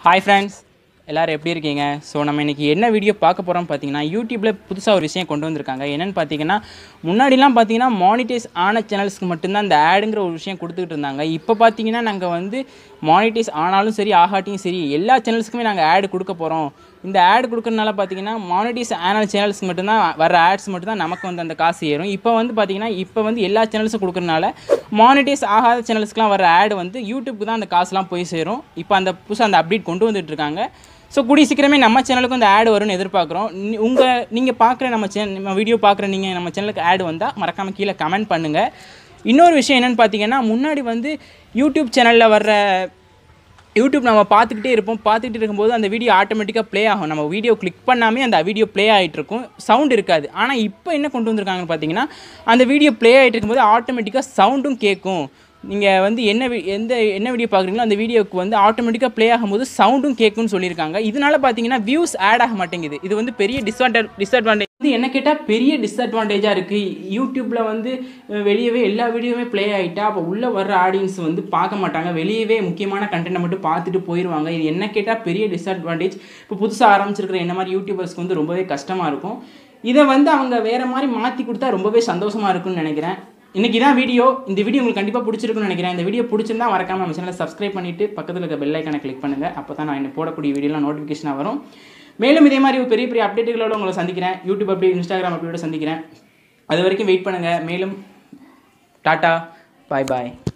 hi friends எல்லோரும் எப்படி இருக்கீங்க ஸோ நம்ம இன்றைக்கி என்ன வீடியோ பார்க்க போகிறோம் பார்த்தீங்கன்னா யூடியூப்பில் புதுசாக ஒரு விஷயம் கொண்டு வந்திருக்காங்க என்னென்னு பார்த்தீங்கன்னா முன்னாடிலாம் பார்த்தீங்கன்னா மானிட்டைஸ் ஆன சேனல்ஸ்க்கு மட்டும்தான் இந்த ஆடுங்கிற ஒரு விஷயம் கொடுத்துக்கிட்டு இருந்தாங்க இப்போ பார்த்தீங்கன்னா நாங்கள் வந்து மானிட்டைஸ் ஆனாலும் சரி ஆகாட்டியும் சரி எல்லா சேனல்ஸுக்குமே நாங்கள் ஆடு கொடுக்க போகிறோம் இந்த ஆடு கொடுக்கறனால பார்த்தீங்கன்னா மானிட்டைஸ் ஆன சேனல்ஸ்க்கு மட்டும்தான் வர ஆட்ஸ் மட்டும்தான் நமக்கு வந்து அந்த காசு ஏறும் இப்போ வந்து பார்த்தீங்கன்னா இப்போ வந்து எல்லா சேனல்ஸும் கொடுக்கறனால மானிட்டைஸ் ஆகாத சேனல்ஸ்க்குலாம் வர ஆடு வந்து யூடியூப்க்கு தான் அந்த காசுலாம் போய் சேரும் இப்போ அந்த புதுசாக அந்த அப்டேட் கொண்டு வந்துட்டு இருக்காங்க ஸோ கூடிய சீக்கிரமே நம்ம சேனலுக்கும் இந்த ஆடு வரும்னு எதிர்பார்க்குறோம் உங்கள் நீங்கள் பார்க்குற நம்ம சேனல் நம்ம வீடியோ பார்க்குற நீங்கள் நம்ம சேனலுக்கு ஆடு வந்தால் மறக்காமல் கீழே கமெண்ட் பண்ணுங்கள் இன்னொரு விஷயம் என்னென்னு பார்த்தீங்கன்னா முன்னாடி வந்து யூடியூப் சேனலில் வர்ற யூடியூப் நம்ம பார்த்துக்கிட்டே இருப்போம் பார்த்துக்கிட்டு இருக்கும்போது அந்த வீடியோ ஆட்டோமேட்டிக்காக ப்ளே ஆகும் நம்ம வீடியோ கிளிக் பண்ணாமே அந்த வீடியோ ப்ளே ஆகிட்டு இருக்கும் சவுண்ட் இருக்காது ஆனால் இப்போ என்ன கொண்டு வந்திருக்காங்கன்னு பார்த்தீங்கன்னா அந்த வீடியோ ப்ளே ஆகிட்டு இருக்கும்போது ஆட்டோமேட்டிக்காக சவுண்டும் கேட்கும் நீங்கள் வந்து என்ன வி- எந்த என்ன வீடியோ பார்க்குறீங்களோ அந்த வீடியோக்கு வந்து ஆட்டோமேட்டிக்காக ப்ளே ஆகும்போது சவுண்டும் கேட்கும்னு சொல்லியிருக்காங்க இதனால பார்த்தீங்கன்னா வியூஸ் ஆட் ஆக மாட்டேங்குது இது வந்து பெரிய டிஸ்அட்வான்டேஜ் டிஸ்அட்வான்டேஜ் இது என்ன கேட்டால் பெரிய டிஸ்அட்வான்டேஜாக இருக்குது யூடியூப்பில் வந்து அஹ், வெளியவே எல்லா வீடியோவுமே ப்ளே ஆகிட்டா அப்போ உள்ளே வர்ற ஆடியன்ஸ் வந்து பார்க்க மாட்டாங்க வெளியவே முக்கியமான கண்டென்ட்டை மட்டும் பார்த்துட்டு போயிடுவாங்க இது என்ன கேட்டால் பெரிய டிஸ்அட்வான்டேஜ் இப்போ புதுசாக ஆரம்பிச்சிருக்கிற என்ன மாதிரி யூடியூபர்ஸ்க்கு வந்து ரொம்பவே கஷ்டமாக இருக்கும் இதை வந்து அவங்க வேறு மாதிரி மாற்றி கொடுத்தா ரொம்பவே சந்தோஷமாக இருக்கும்னு நினைக்கிறேன் இன்னைக்கு தான் வீடியோ இந்த வீடியோ உங்களுக்கு கண்டிப்பாக பிடிச்சிருக்குன்னு நினைக்கிறேன் இந்த வீடியோ பிடிச்சிருந்தா மறக்காம நம்ம சேனலை சப்ஸ்கிரைப் பண்ணிட்டு பக்கத்தில் இருக்க பெல் ஐக்கனை கிளிக் பண்ணுங்க அப்போ தான் நான் என்ன போடக்கூடிய வீடியோலாம் நோட்டிஃபிகேஷனாக வரும் மேலும் இதே மாதிரி ஒரு பெரிய பெரிய அப்டேட்டுகளோட உங்களை சந்திக்கிறேன் யூடியூப் அப்டேட் இன்ஸ்டாகிராம் அப்டேட்டோட சந்திக்கிறேன் அது வரைக்கும் வெயிட் பண்ணுங்கள் மேலும் டாட்டா பாய் பாய்